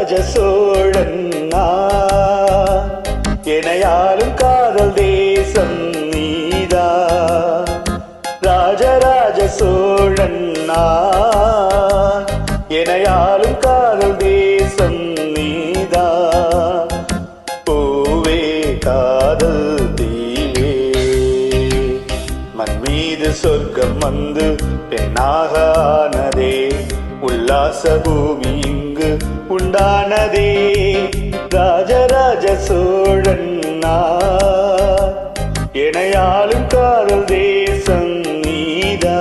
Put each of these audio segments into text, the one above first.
ராஜராஜ சோழன் நான். எனையாளும் காதல் தேசம் நீதா ராஜராஜ சோழன் நான். எனையாளும் காதல் தேசம் நீதா பூவே காதல் தீவே மண் மீது சொர்க்கம் வந்து பெண்ணாக ஆனதே உல்லாச பூமி இங்கு உண்டானதே ராஜராஜ சோழன் நான். எனையாளும் காதல் தேசம் நீதா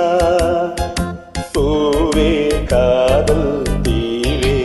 பூவே காதல் தீவே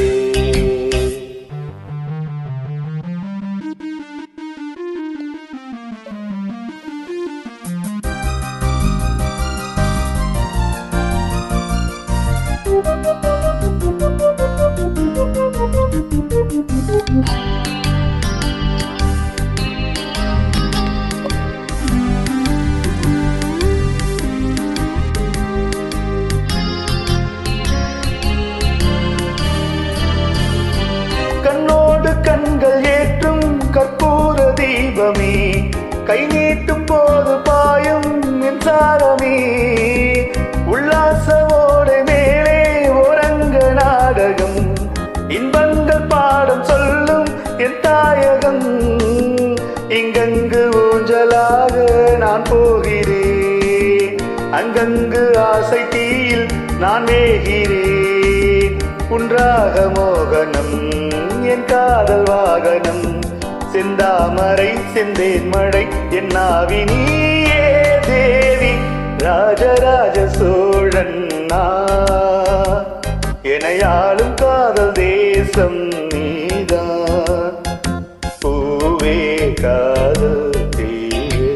கண்ணோடு கண்கள் ஏற்றும் கற்பூர தீபமே கை நீட்டும் போது பாயும் மின்சாரமே உல்லாசவோடு மேலே ஓரங்க நாடகம் இன்பங்கள் பாடம் சொல்லும் என் தாயகம் இங்கங்கு ஊஞ்சலாக நான் போகிறேன் அங்கங்கு ஆசை தீயில் நான் வேகிறேன் உன்றாக மோகனம் என் காதல் வாகனம் செந்தாமரை செந்தேன் மழை என் நாவி நீயே தேவி ராஜராஜ சோழன் நான். எனையாளும் காதல் தேசம் நீதான் பூவே காதல் தீவே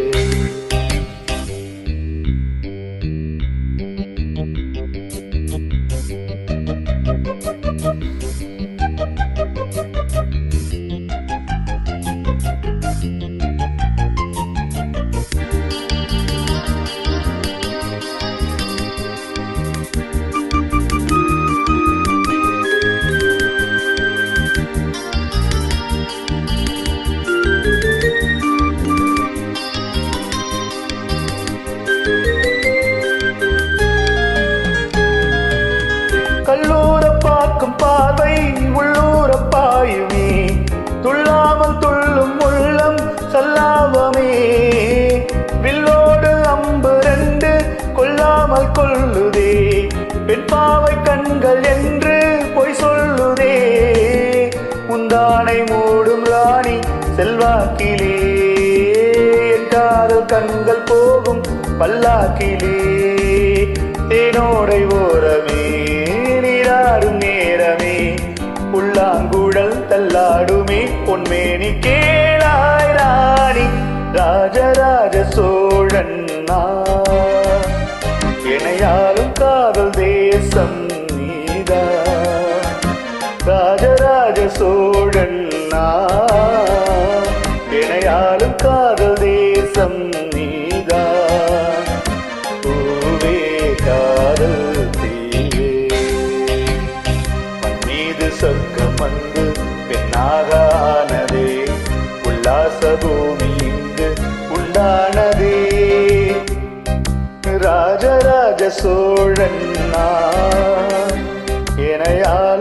கல்லூர பார்க்கும் பார்வை உள்ளூர பாயுமே துள்ளாமல் துள்ளும் உள்ளம் சல்லாபமே வில்லோடு அம்பு ரெண்டு கொல்லாமல் கொல்லுதே பெண் பாவை கண்கள் என்று பொய் சொல்லுதே முந்தானை மூடும் ராணி செல்வாக்கிலே என் காதல் கண்கள் போகும் பல்லாக்கிலே தேனோடை ஓரமே நீராடும் நேரமே புல்லாங்குழல் தள்ளாடுமே பொன்மேனி கேளாய் ராணி ராஜராஜ சோழன் நான். எனையாளும் காதல் தேசம் நீதா ராஜராஜ சோழன் நான். எனையாளும் காதல் தேசம் நீதா பூவே காதல் தீவே மண் மீது சொர்க்கம் வந்து பெண்ணாக ஆனதே உல்லாச பூமி இங்கு உண்டானதே ராஜராஜ சோழன் நான் எனையா